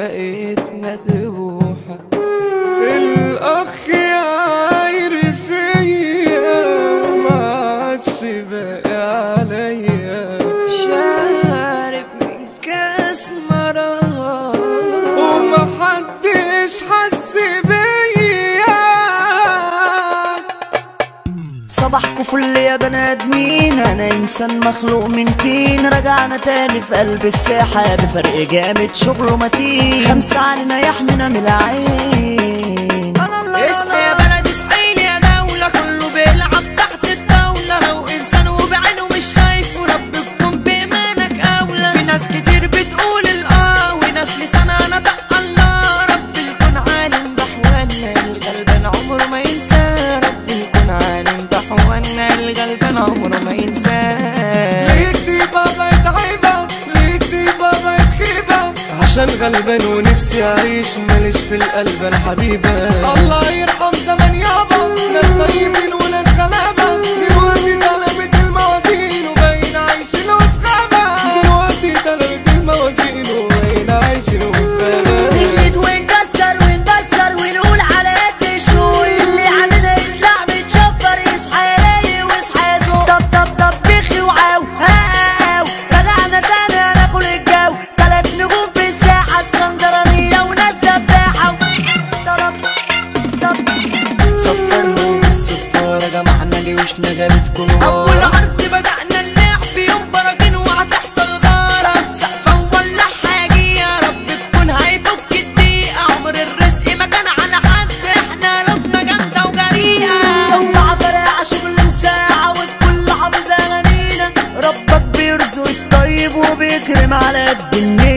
بقيت مذبوحة الاخ يعاير فيا ما عادش باقي عليا شارب من كاس مرار ومحدش حس بيا صباحكوا فل يا بني ادمين انا انسان مخلوق من طين رجعنا تاني في قلب الساحه بفرق جامد شغله متين خمسه علينا يحمينا من العين اصحى يا بلد اصحيني يا دولة كله بيلعب تحت الدولة لو انسان وبعينه مش شايف وربكم بإيمانك أولى في ناس كتير بتقول الآه وناس لسانها نطق الله رب الكون عالم بحوالنا الغلبان عمره ما ينسى رب الكون عالم بحوالنا الغلبان عمره ما ينسى ليك دي بابا يتعيبة ليك دي بابا يتخيبة عشان غلبان ونفسي اعيش ماليش في القلب انا حبيبة الله يرحم زمن يابا ناس طيبين وناس غلابة دلوقتي طلبت الموازين وباين عايشين وفي غابة دلوقتي طلبت الموازين وباين عايشين وفي غابة نجلد ونكسر وندسر ونقول على قد الشوق اللي علينا يطلع متشفر يصحى يلاقي ويصحى يزوق طب طب طب بخي وعاو هاو رجعنا تاني هناكل الجو تلات نجوم في الساحة اسكندرانية وناس سباحة طلب طب صفرنا بالصفارة جمعنا جيوشنا جابت كل أول عرض بدأنا اللعب يوم براكين وهتحصل صارة سقفة ولا حاجة يا رب تكون هيفك الدقيقة عمر الرزق ما كان على حد احنا لبنا جامدة وجريئة سمع طريقة شغل مساعة والكل حافظ أغانينا ربك بيرزق الطيب وبيكرم على قد النية